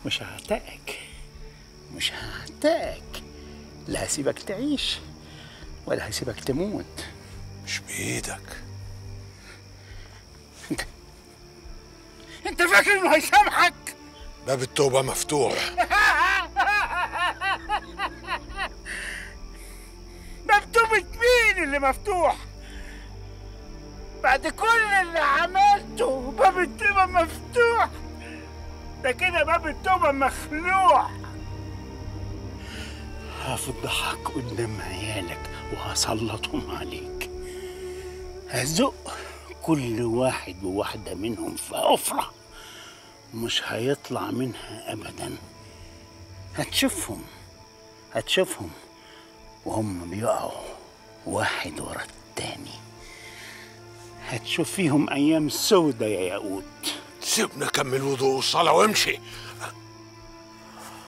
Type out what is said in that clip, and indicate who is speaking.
Speaker 1: مش هعتقك مش هعتقك لا هسيبك تعيش ولا هسيبك تموت
Speaker 2: مش بايدك
Speaker 1: انت انت فاكر انه هيسامحك
Speaker 2: باب التوبه مفتوح
Speaker 1: مكتوبة مين اللي مفتوح بعد كل اللي عملته باب التوبة مفتوح ده كده باب التوبة مخلوع هفضحك قدام عيالك وهسلطهم عليك هزق كل واحد وواحدة منهم في حفرة مش هيطلع منها أبدا هتشوفهم هتشوفهم وهم بيقعوا واحد ورا التاني هتشوف فيهم أيام سودة يا ياقوت
Speaker 2: سيبنا كمل وضوء والصلاه وامشي